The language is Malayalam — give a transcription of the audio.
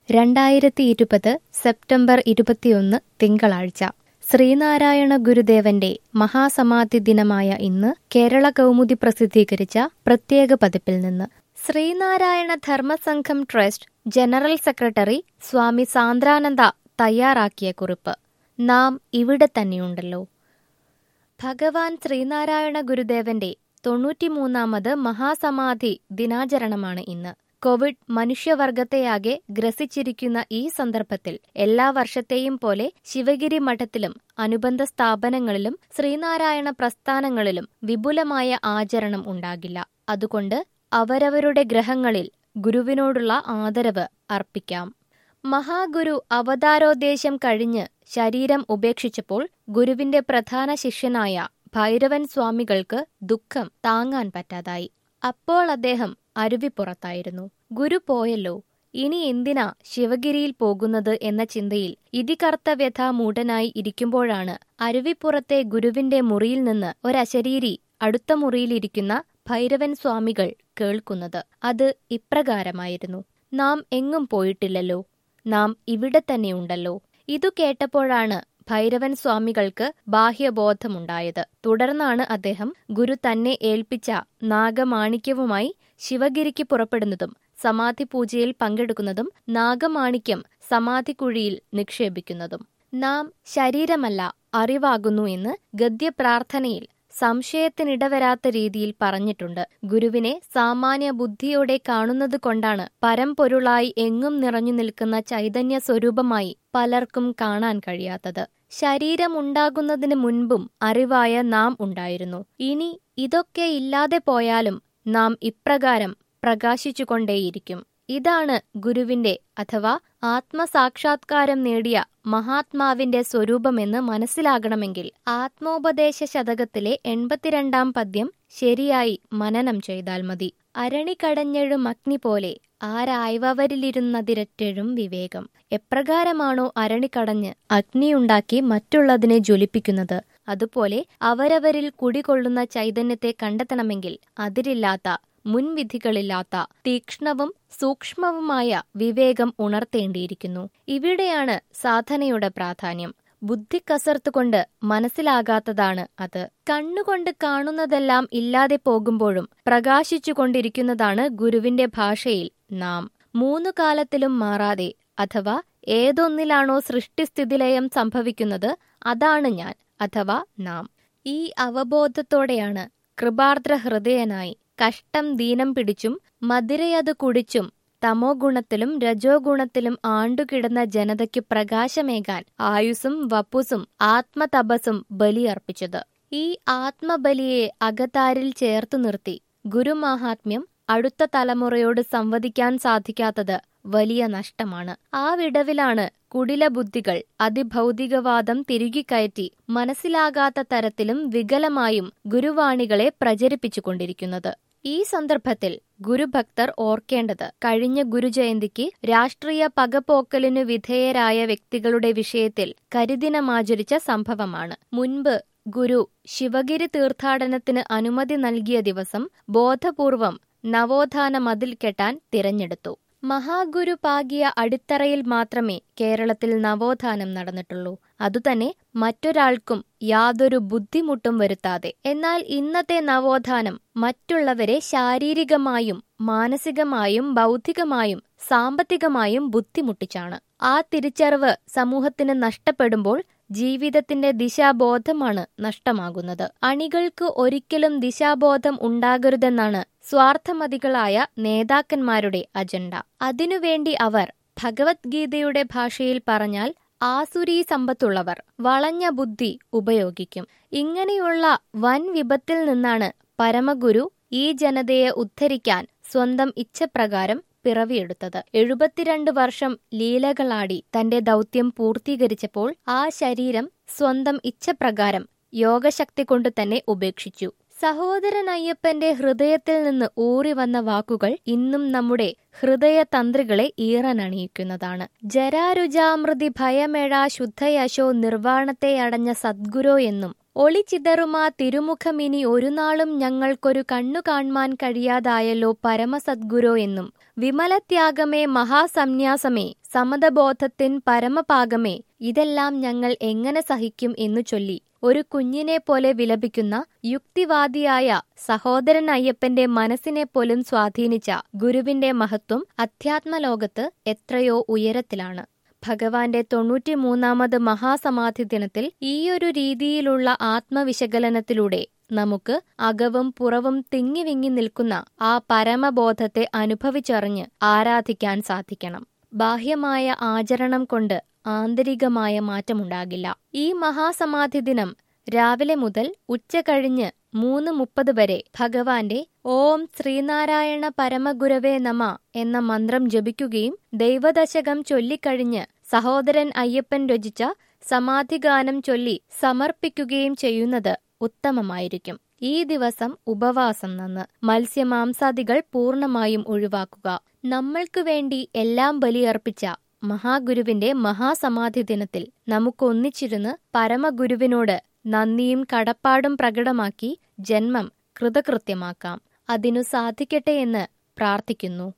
രണ്ടായിരത്തി ഇരുപത് സെപ്റ്റംബർ ഇരുപത്തിയൊന്ന് തിങ്കളാഴ്ച ശ്രീനാരായണ ഗുരുദേവന്റെ മഹാസമാധി ദിനമായ ഇന്ന് കേരള കൗമുദി പ്രസിദ്ധീകരിച്ച പ്രത്യേക പതിപ്പിൽ നിന്ന് Sreenarayana Dharmasangham trust general secretary Swami Sandrananda തയ്യാറാക്കിയ കുറിപ്പ് നാം ഇവിടെ തന്നെയുണ്ടല്ലോ ഭഗവാൻ ശ്രീനാരായണ ഗുരുദേവന്റെ തൊണ്ണൂറ്റിമൂന്നാമത് മഹാസമാധി ദിനാചരണമാണ് ഇന്ന് കോവിഡ് മനുഷ്യവർഗത്തെയാകെ ഗ്രസിച്ചിരിക്കുന്ന ഈ സന്ദർഭത്തിൽ എല്ലാ വർഷത്തെയും പോലെ ശിവഗിരി മഠത്തിലും അനുബന്ധ സ്ഥാപനങ്ങളിലും ശ്രീനാരായണ പ്രസ്ഥാനങ്ങളിലും വിപുലമായ ആചരണം ഉണ്ടാകില്ല അതുകൊണ്ട് അവരവരുടെ ഗ്രഹങ്ങളിൽ ഗുരുവിനോടുള്ള ആദരവ് അർപ്പിക്കാം മഹാഗുരു അവതാരോദ്ദേശം കഴിഞ്ഞ് ശരീരം ഉപേക്ഷിച്ചപ്പോൾ ഗുരുവിന്റെ പ്രധാന ശിഷ്യനായ ഭൈരവൻ സ്വാമികൾക്ക് ദുഃഖം താങ്ങാൻ പറ്റാതായി അപ്പോൾ അദ്ദേഹം അരുവിപ്പുറത്തായിരുന്നു ഗുരു പോയല്ലോ ഇനി എന്തിനാ ശിവഗിരിയിൽ പോകുന്നത് എന്ന ചിന്തയിൽ ഇതികർത്തവ്യഥ മൂഢനായി ഇരിക്കുമ്പോഴാണ് അരുവിപ്പുറത്തെ ഗുരുവിന്റെ മുറിയിൽ നിന്ന് ഒരശരീരി അടുത്ത മുറിയിലിരിക്കുന്ന ഭൈരവൻ സ്വാമികൾ കേൾക്കുന്നത് അത് ഇപ്രകാരമായിരുന്നു നാം എങ്ങും പോയിട്ടില്ലല്ലോ നാം ഇവിടെ തന്നെയുണ്ടല്ലോ ഇതു കേട്ടപ്പോഴാണ് ഭൈരവൻ സ്വാമികൾക്ക് ബാഹ്യബോധമുണ്ടായത് തുടർന്നാണ് അദ്ദേഹം ഗുരു തന്നെ ഏൽപ്പിച്ച നാഗമാണിക്യവുമായി ശിവഗിരിക്ക് പുറപ്പെടുന്നതും സമാധി പൂജയിൽ പങ്കെടുക്കുന്നതും നാഗമാണിക്യം സമാധിക്കുഴിയിൽ നിക്ഷേപിക്കുന്നതും നാം ശരീരമല്ല അറിവാകുന്നു എന്ന് ഗദ്യപ്രാർത്ഥനയിൽ സംശയത്തിനിടവരാത്ത രീതിയിൽ പറഞ്ഞിട്ടുണ്ട് ഗുരുവിനെ സാമാന്യ ബുദ്ധിയോടെ കാണുന്നത് കൊണ്ടാണ് പരമ്പൊരുളായി എങ്ങും നിറഞ്ഞു നിൽക്കുന്ന ചൈതന്യ സ്വരൂപമായി പലർക്കും കാണാൻ കഴിയാത്തത് ശരീരമുണ്ടാകുന്നതിന് മുൻപും അറിവായ നാം ഉണ്ടായിരുന്നു ഇനി ഇതൊക്കെ ഇല്ലാതെ പോയാലും നാം ഇപ്രകാരം പ്രകാശിച്ചുകൊണ്ടേയിരിക്കും ഇതാണ് ഗുരുവിന്റെ അഥവാ ആത്മസാക്ഷാത്കാരം നേടിയ മഹാത്മാവിന്റെ സ്വരൂപമെന്ന് മനസ്സിലാകണമെങ്കിൽ ആത്മോപദേശ ശതകത്തിലെ എൺപത്തിരണ്ടാം പദ്യം ശരിയായി മനനം ചെയ്താൽ മതി അരണികടഞ്ഞെഴും അഗ്നി പോലെ ആരായവരിലിരുന്നതിരറ്റെഴും വിവേകം എപ്രകാരമാണോ അരണിക്കടഞ്ഞ് അഗ്നിയുണ്ടാക്കി മറ്റുള്ളതിനെ ജ്വലിപ്പിക്കുന്നത് അതുപോലെ അവരവരിൽ കുടികൊള്ളുന്ന ചൈതന്യത്തെ കണ്ടെത്തണമെങ്കിൽ അതിരില്ലാത്ത മുൻവിധികളില്ലാത്ത തീക്ഷ്ണവും സൂക്ഷ്മവുമായ വിവേകം ഉണർത്തേണ്ടിയിരിക്കുന്നു ഇവിടെയാണ് സാധനയുടെ പ്രാധാന്യം ബുദ്ധിക്കസർത്തുകൊണ്ട് മനസ്സിലാകാത്തതാണ് അത് കണ്ണുകൊണ്ട് കാണുന്നതെല്ലാം ഇല്ലാതെ പോകുമ്പോഴും പ്രകാശിച്ചുകൊണ്ടിരിക്കുന്നതാണ് ഗുരുവിന്റെ ഭാഷയിൽ നാം മൂന്നു കാലത്തിലും മാറാതെ അഥവാ ഏതൊന്നിലാണോ സൃഷ്ടിസ്ഥിതിലയം സംഭവിക്കുന്നത് അതാണ് ഞാൻ അഥവാ നാം ഈ അവബോധത്തോടെയാണ് കൃപാർദ്ര ഹൃദയനായി കഷ്ടം ദീനം പിടിച്ചും മതിരയത് കുടിച്ചും തമോ ഗുണത്തിലും രജോ ഗുണത്തിലും ആണ്ടുകിടന്ന ജനതയ്ക്ക് പ്രകാശമേകാൻ ആയുസ്സും വപ്പുസും ആത്മതപസ്സും ബലിയർപ്പിച്ചത് ഈ ആത്മബലിയെ അകതാരിൽ ചേർത്തു നിർത്തി ഗുരുമാഹാത്മ്യം അടുത്ത തലമുറയോട് സംവദിക്കാൻ സാധിക്കാത്തത് വലിയ നഷ്ടമാണ് ആ വിടവിലാണ് കുടില ബുദ്ധികൾ അതിഭൗതികവാദം തിരുകിക്കയറ്റി മനസ്സിലാകാത്ത തരത്തിലും വികലമായും ഗുരുവാണികളെ പ്രചരിപ്പിച്ചുകൊണ്ടിരിക്കുന്നത് ഈ സന്ദർഭത്തിൽ ഗുരുഭക്തർ ഓർക്കേണ്ടത് കഴിഞ്ഞ ഗുരുജയന്തിക്ക് രാഷ്ട്രീയ പകപോക്കലിനു വിധേയരായ വ്യക്തികളുടെ വിഷയത്തിൽ കരിദിനമാചരിച്ച സംഭവമാണ് മുൻപ് ഗുരു ശിവഗിരി തീർത്ഥാടനത്തിന് അനുമതി നൽകിയ ദിവസം ബോധപൂർവം നവോത്ഥാന മതിൽ കെട്ടാൻ തിരഞ്ഞെടുത്തു മഹാഗുരു പാകിയ അടിത്തറയിൽ മാത്രമേ കേരളത്തിൽ നവോത്ഥാനം നടന്നിട്ടുള്ളൂ അതുതന്നെ മറ്റൊരാൾക്കും യാതൊരു ബുദ്ധിമുട്ടും വരുത്താതെ എന്നാൽ ഇന്നത്തെ നവോത്ഥാനം മറ്റുള്ളവരെ ശാരീരികമായും മാനസികമായും ബൗദ്ധികമായും സാമ്പത്തികമായും ബുദ്ധിമുട്ടിച്ചാണ് ആ തിരിച്ചറിവ് സമൂഹത്തിന് നഷ്ടപ്പെടുമ്പോൾ ജീവിതത്തിന്റെ ദിശാബോധമാണ് നഷ്ടമാകുന്നത് അണികൾക്ക് ഒരിക്കലും ദിശാബോധം ഉണ്ടാകരുതെന്നാണ് സ്വാർത്ഥമതികളായ നേതാക്കന്മാരുടെ അജണ്ട അതിനുവേണ്ടി അവർ ഭഗവത്ഗീതയുടെ ഭാഷയിൽ പറഞ്ഞാൽ ആസുരീ സമ്പത്തുള്ളവർ വളഞ്ഞ ബുദ്ധി ഉപയോഗിക്കും ഇങ്ങനെയുള്ള വൻ വിപത്തിൽ നിന്നാണ് പരമഗുരു ഈ ജനതയെ ഉദ്ധരിക്കാൻ സ്വന്തം ഇച്ഛപ്രകാരം പിറവിയെടുത്തത് എഴുപത്തിരണ്ട് വർഷം ലീലകളാടി തന്റെ ദൗത്യം പൂർത്തീകരിച്ചപ്പോൾ ആ ശരീരം സ്വന്തം ഇച്ഛപ്രകാരം യോഗശക്തി കൊണ്ട് തന്നെ ഉപേക്ഷിച്ചു സഹോദരൻ അയ്യപ്പന്റെ ഹൃദയത്തിൽ നിന്ന് ഊറി വന്ന വാക്കുകൾ ഇന്നും നമ്മുടെ ഹൃദയതന്ത്രികളെ ഈറനണിയിക്കുന്നതാണ് ജരാരുജാമൃതി ഭയമേഴ ശുദ്ധയശോ നിർവാണത്തെ അടഞ്ഞ സദ്ഗുരോ എന്നും ഒളിച്ചിതറുമാ തിരുമുഖമിനി ഒരു നാളും ഞങ്ങൾക്കൊരു കണ്ണു കാൺമാൻ കഴിയാതായല്ലോ പരമസദ്ഗുരോ എന്നും വിമലത്യാഗമേ മഹാസന്യാസമേ സമതബോധത്തിൻ പരമപാകമേ ഇതെല്ലാം ഞങ്ങൾ എങ്ങനെ സഹിക്കും എന്നു ചൊല്ലി ഒരു കുഞ്ഞിനെ പോലെ വിലപിക്കുന്ന യുക്തിവാദിയായ സഹോദരൻ അയ്യപ്പന്റെ മനസ്സിനെ പോലും സ്വാധീനിച്ച ഗുരുവിന്റെ മഹത്വം അധ്യാത്മലോകത്ത് എത്രയോ ഉയരത്തിലാണ് ഭഗവാന്റെ തൊണ്ണൂറ്റിമൂന്നാമത് മഹാസമാധി ദിനത്തിൽ ഈയൊരു രീതിയിലുള്ള ആത്മവിശകലനത്തിലൂടെ നമുക്ക് അകവും പുറവും തിങ്ങിവിങ്ങി നിൽക്കുന്ന ആ പരമബോധത്തെ അനുഭവിച്ചറിഞ്ഞ് ആരാധിക്കാൻ സാധിക്കണം ബാഹ്യമായ ആചരണം കൊണ്ട് ആന്തരികമായ മാറ്റമുണ്ടാകില്ല ഈ മഹാസമാധി ദിനം രാവിലെ മുതൽ ഉച്ച കഴിഞ്ഞ് മൂന്ന് മുപ്പത് വരെ ഭഗവാന്റെ ഓം ശ്രീനാരായണ പരമഗുരവേ നമ എന്ന മന്ത്രം ജപിക്കുകയും ദൈവദശകം ചൊല്ലിക്കഴിഞ്ഞ് സഹോദരൻ അയ്യപ്പൻ രചിച്ച സമാധിഗാനം ചൊല്ലി സമർപ്പിക്കുകയും ചെയ്യുന്നത് ഉത്തമമായിരിക്കും ഈ ദിവസം ഉപവാസം നന്ന് മത്സ്യമാംസാദികൾ പൂർണ്ണമായും ഒഴിവാക്കുക നമ്മൾക്കു വേണ്ടി എല്ലാം ബലിയർപ്പിച്ച മഹാഗുരുവിന്റെ മഹാസമാധി ദിനത്തിൽ നമുക്കൊന്നിച്ചിരുന്ന് പരമഗുരുവിനോട് നന്ദിയും കടപ്പാടും പ്രകടമാക്കി ജന്മം കൃതകൃത്യമാക്കാം അതിനു സാധിക്കട്ടെ എന്ന് പ്രാർത്ഥിക്കുന്നു